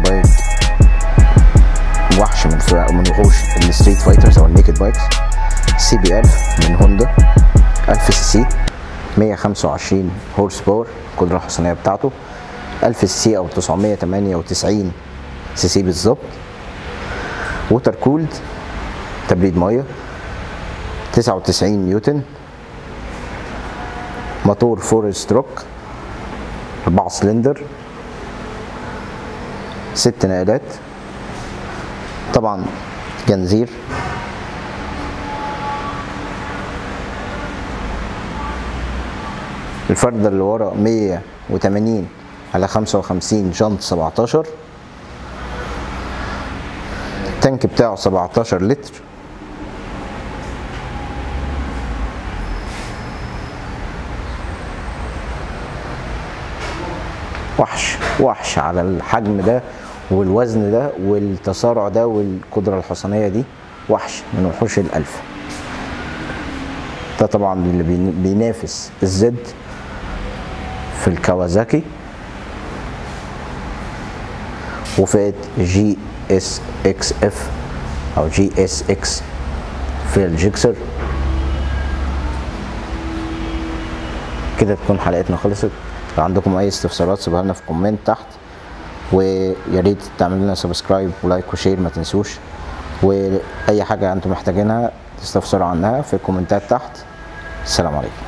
بايك وحش من فرق من وحوش الستريت فايترز او النيكد بايكس سي بي 1000 من هوندا 1000 سي سي 125 هورس باور القدرة الحصانية بتاعته 1000 سي سي او 998 سي سي بالظبط ووتر كولد تبريد ميه 99 نيوتن موتور فور ستروك 4 سلندر ست نقلات طبعا جنزير الفردة اللي ورا 180 على 55 جنط 17 التانك بتاعه 17 لتر وحش وحش على الحجم ده والوزن ده والتسارع ده والقدرة الحصانية دي وحش من وحوش الألف ده طبعا اللي بين- بينافس الزد في الكawasaki وفئة جي اس اكس اف او جي اس اكس في الجيكسر كده تكون حلقتنا خلصت لو عندكم اي استفسارات سيبوها لنا في كومنت تحت ويا ريت تعملوا لنا سبسكرايب ولايك وشير ما تنسوش واي حاجه انتم محتاجينها تستفسروا عنها في الكومنتات تحت السلام عليكم